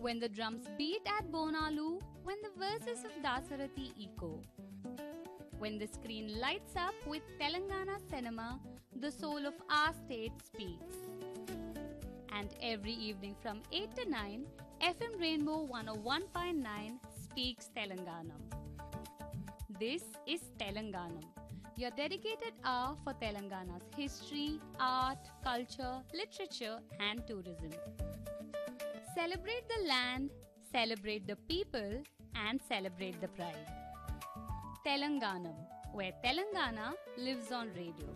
when the drums beat at Bonalu, when the verses of Dasarathi echo. When the screen lights up with Telangana cinema, the soul of our state speaks. And every evening from 8 to 9, FM Rainbow 101.9 speaks Telanganam. This is Telanganam, your dedicated hour for Telangana's history, art, culture, literature, and tourism. Celebrate the land, celebrate the people, and celebrate the pride. Telanganam, where Telangana lives on radio.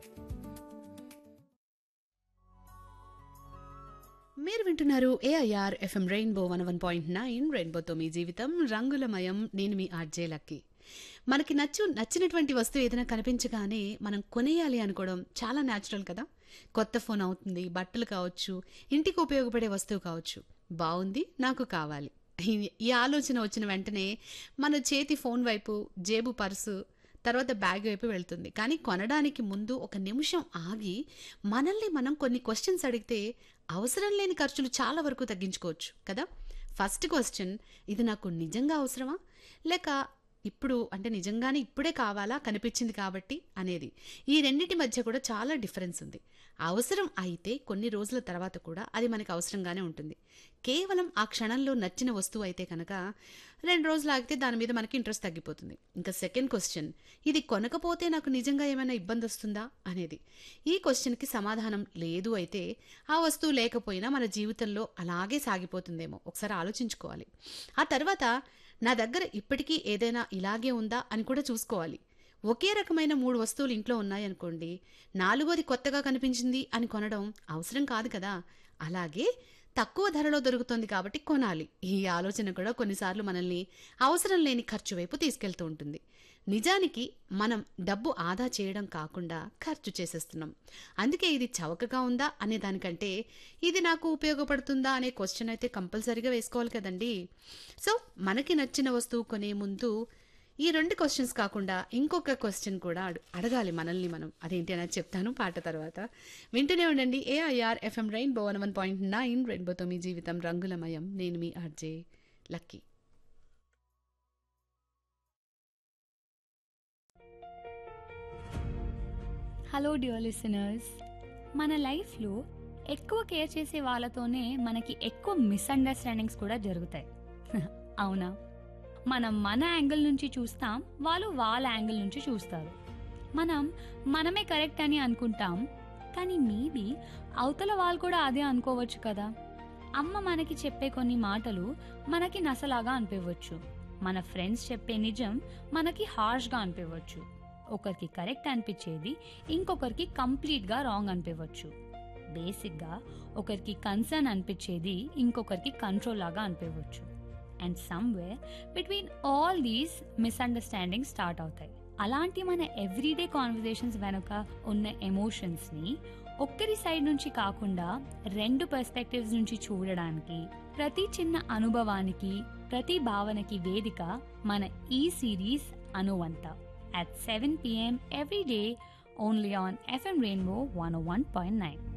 మీరు వింటున్నారు AIR FM rainbow one one point nine రెయిన్బోతో మీ జీవితం రంగులమయం నేను మీ RJ lucky మనకి నచ్చు నచ్చినటువంటి వస్తువు ఏదైనా కనిపించగానే మనం కొనేయాలి అనుకోవడం చాలా న్యాచురల్ కదా కొత్త ఫోన్ అవుతుంది బట్టలు కావచ్చు ఇంటికి ఉపయోగపడే వస్తువు కావచ్చు బాగుంది నాకు కావాలి ఈ- ఈ ఆలోచన వచ్చిన వెంటనే మన చేతి ఫోన్ వైపు జేబు పర్సు తర్వాత బ్యాగ్ వైపు వెళ్తుంది కానీ కొనడానికి ముందు ఒక నిమిషం ఆగి మనల్ని మనం కొన్ని క్వశ్చన్స్ అడిగితే అవసరం లేని ఖర్చులు చాలా వరకు తగ్గించుకోవచ్చు కదా ఫస్ట్ క్వశ్చన్ ఇది నాకు నిజంగా అవసరమా లేక ఇప్పుడు అంటే నిజంగానే ఇప్పుడే కావాలా కనిపించింది కాబట్టి అనేది ఈ రెండింటి మధ్య కూడా చాలా డిఫరెన్స్ ఉంది అవసరం అయితే కొన్ని రోజుల తర్వాత కూడా అది మనకి అవసరంగానే ఉంటుంది కేవలం ఆ క్షణంలో నచ్చిన వస్తువు అయితే కనుక రెండు రోజులు ఆగితే దాని మీద మనకి ఇంట్రెస్ట్ తగ్గిపోతుంది ఇంకా సెకండ్ క్వశ్చన్ ఇది కొనకపోతే నాకు నిజంగా ఏమైనా ఇబ్బంది వస్తుందా అనేది ఈ క్వశ్చన్కి సమాధానం లేదు అయితే ఆ వస్తువు లేకపోయినా మన జీవితంలో అలాగే సాగిపోతుందేమో ఒకసారి ఆలోచించుకోవాలి ఆ తర్వాత నా దగ్గర ఇప్పటికీ ఏదైనా ఇలాగే ఉందా అని కూడా చూసుకోవాలి ఒకే రకమైన మూడు వస్తువులు ఇంట్లో ఉన్నాయనుకోండి నాలుగోది కొత్తగా కనిపించింది అని కొనడం అవసరం కాదు కదా అలాగే తక్కువ ధరలో దొరుకుతుంది కాబట్టి కొనాలి ఈ ఆలోచన కూడా కొన్నిసార్లు మనల్ని అవసరం లేని ఖర్చు వైపు తీసుకెళ్తూ ఉంటుంది నిజానికి మనం డబ్బు ఆదా చేయడం కాకుండా ఖర్చు చేసేస్తున్నాం అందుకే ఇది చవకగా ఉందా అనే దానికంటే ఇది నాకు ఉపయోగపడుతుందా అనే క్వశ్చన్ అయితే కంపల్సరీగా వేసుకోవాలి కదండి సో మనకి నచ్చిన వస్తువు కొనే ముందు ఈ రెండు క్వశ్చన్స్ కాకుండా ఇంకొక క్వశ్చన్ కూడా అడు- అడగాలి మనల్ని మనం అదేంటి అనేది చెప్తాను పాట తర్వాత వింటూనే ఉండండి AIR FM rainbow one one point nine రెయిన్బోతో మీ జీవితం రంగులమయం నేను మీ RJ Lucky hello dear listeners మన లైఫ్లో ఎక్కువ కేర్ చేసే వాళ్ళతోనే మనకి ఎక్కువ మిస్అండర్స్టాండింగ్స్ కూడా జరుగుతాయి అవునా మనం మన యాంగిల్ నుంచి చూస్తాం వాళ్ళు వాళ్ళ యాంగిల్ నుంచి చూస్తారు మనం మనమే కరెక్ట్ అని అనుకుంటాం కానీ మేబీ అవతల వాళ్ళు కూడా అదే అనుకోవచ్చు కదా అమ్మ మనకి చెప్పే కొన్ని మాటలు మనకి నసలాగా అనిపించవచ్చు మన ఫ్రెండ్స్ చెప్పే నిజం మనకి హార్ష్గా అనిపించవచ్చు ఒకరికి కరెక్ట్ అనిపించేది ఇంకొకరికి కంప్లీట్గా రాంగ్ అనిపించవచ్చు బేసిక్గా ఒకరికి కన్సర్న్ అనిపించేది ఇంకొకరికి కంట్రోల్ లాగా అనిపించవచ్చు and somewhere between all these misunderstanding start అవుతాయి అలాంటి మన ఎవ్రీడే కాన్వర్జేషన్స్ వెనుక ఉన్న ఎమోషన్స్ని ఒక్కరి సైడ్ నుంచి కాకుండా రెండు పర్స్పెక్టివ్స్ నుంచి చూడడానికి ప్రతి చిన్న అనుభవానికి ప్రతి భావనకి వేదిక మన ఈ సిరీస్ అనువంత at 7 p.m. every day only on FM Rainbow 101.9.